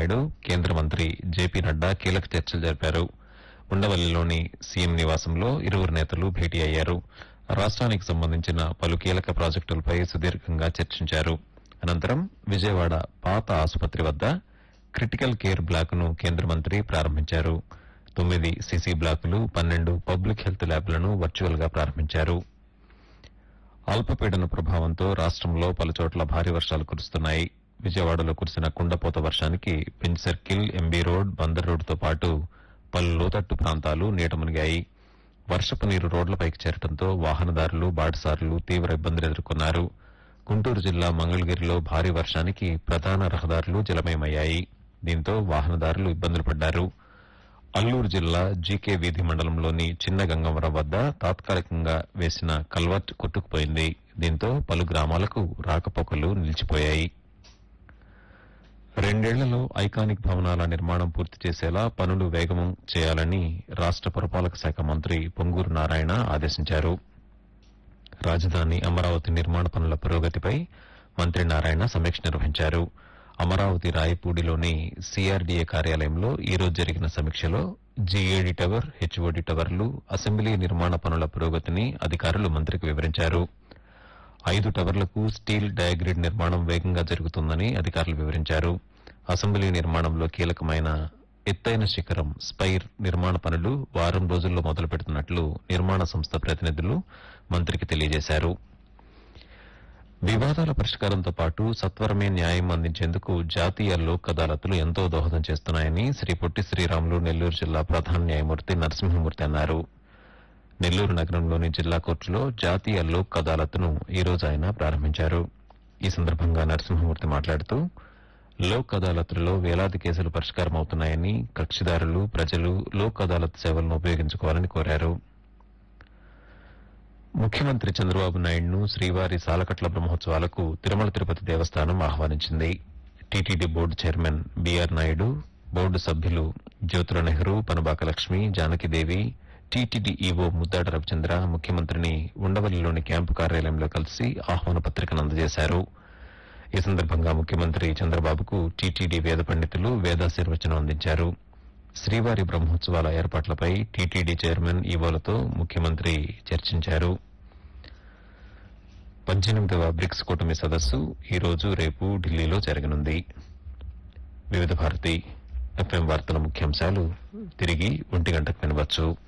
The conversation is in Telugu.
నాయుడు కేంద్ర మంత్రి జేపీ నడ్డా కీలక చర్చలు జరిపారు ఉండవల్లిలోని సీఎం నివాసంలో ఇరువురు నేతలు భేటీ అయ్యారు రాష్ట్రానికి సంబంధించిన పలు కీలక ప్రాజెక్టులపై సుదీర్ఘంగా చర్చించారు అనంతరం విజయవాడ పాత ఆసుపత్రి వద్ద క్రిటికల్ కేర్ బ్లాక్ను కేంద్ర మంత్రి ప్రారంభించారు తొమ్మిది సీసీ బ్లాకులు పన్నెండు పబ్లిక్ హెల్త్ ల్యాబ్లను వర్చువల్ గా ప్రారంభించారు అల్పపీడన ప్రభావంతో రాష్ట్రంలో పలుచోట్ల భారీ వర్షాలు కురుస్తున్నాయి విజయవాడలో కురిసిన కుండపోత వర్షానికి Benz circle MB road Bandar రోడ్డుతో పాటు పలు లోతట్టు ప్రాంతాలు నీట మునిగాయి వర్షపు నీరు రోడ్లపైకి చేరడంతో వాహనదారులు బాటసారులు తీవ్ర ఇబ్బందులు ఎదుర్కొన్నారు గుంటూరు జిల్లా మంగళగిరిలో భారీ వర్షానికి ప్రధాన రహదారులు జలమయమయ్యాయి దీంతో వాహనదారులు ఇబ్బందులు పడ్డారు అల్లూరు జిల్లా జీకే వీధి మండలంలోని చిన్న గంగవరం వద్ద తాత్కాలికంగా వేసిన కల్వర్ట్ కొట్టుకుపోయింది దీంతో పలు గ్రామాలకు రాకపోకలు నిలిచిపోయాయి రెండేళ్లలో ఐకానిక్ భవనాల నిర్మాణం పూర్తి చేసేలా పనులు వేగం చేయాలని రాష్ట పురపాలక శాఖ మంత్రి పొంగూరు నారాయణ ఆదేశించారు రాజధాని అమరావతి నిర్మాణ పనుల పురోగతిపై మంత్రి నారాయణ సమీక్ష నిర్వహించారు అమరావతి రాయపూడిలోని సీఆర్డీఏ కార్యాలయంలో ఈ రోజు జరిగిన సమీక్షలో జీఏడీ టవర్ హెచ్ఓడి టవర్లు అసెంబ్లీ నిర్మాణ పనుల పురోగతిని అధికారులు మంత్రికి వివరించారు ఐదు టవర్లకు స్టీల్ డయాగ్రిడ్ నిర్మాణం వేగంగా జరుగుతుందని అధికారులు వివరించారు అసెంబ్లీ నిర్మాణంలో కీలకమైన ఎత్తైన శిఖరం స్పైర్ నిర్మాణ పనులు వారం రోజుల్లో మొదలు పెడుతున్నట్లు నిర్మాణ సంస్థ ప్రతినిధులు మంత్రికి తెలియజేశారు వివాదాల పరిష్కారంతో పాటు సత్వరమే న్యాయం అందించేందుకు జాతీయ లోక్ అదాలతులు ఎంతో దోహదం చేస్తున్నాయని శ్రీ పొట్టి శ్రీరాములు నెల్లూరు జిల్లా ప్రధాన న్యాయమూర్తి నరసింహమూర్తి అన్నారు నెల్లూరు నగరంలోని జిల్లా కోర్టులో జాతీయ లోక్ అదాలత్ను ఈ రోజు ఆయన ప్రారంభించారు ఈ సందర్భంగా నరసింహమూర్తి మాట్లాడుతూ లోక్ అదాలత్లలో వేలాది కేసులు పరిష్కారం అవుతున్నాయని కక్షిదారులు ప్రజలు లోక్ అదాలత్ సేవలను ఉపయోగించుకోవాలని కోరారు ముఖ్యమంత్రి చంద్రబాబు నాయుడును శ్రీవారి సాలకట్ల బ్రహ్మోత్సవాలకు తిరుమల తిరుపతి దేవస్థానం ఆహ్వానించింది TTD board chairman BR Naidu board సభ్యులు జ్యోతుల నెహ్రూ పనబాక లక్ష్మి జానకిదేవి టీటీడీ ఈవో ముద్దాడ రవిచంద్ర ముఖ్యమంత్రిని ఉండవల్లిలోని క్యాంపు కార్యాలయంలో కలిసి ఆహ్వాన పత్రికను అందజేశారు ఈ సందర్భంగా ముఖ్యమంత్రి చంద్రబాబుకు టీటీడీ వేద పండితులు వేదాశీర్వచనం అందించారు శ్రీవారి బ్రహ్మోత్సవాల ఏర్పాట్లపై టీటీడీ చైర్మన్ ఈవోలతో ముఖ్యమంత్రి చర్చించారు పద్దెనిమిదవ బ్రిక్స్ కూటమి సదస్సు ఈ రోజు రేపు ఢిల్లీలో జరగనుంది వివిధ భారతి ఎఫ్ఎం వార్తల ముఖ్యాంశాలు తిరిగి ఒంటి గంటకు వినవచ్చు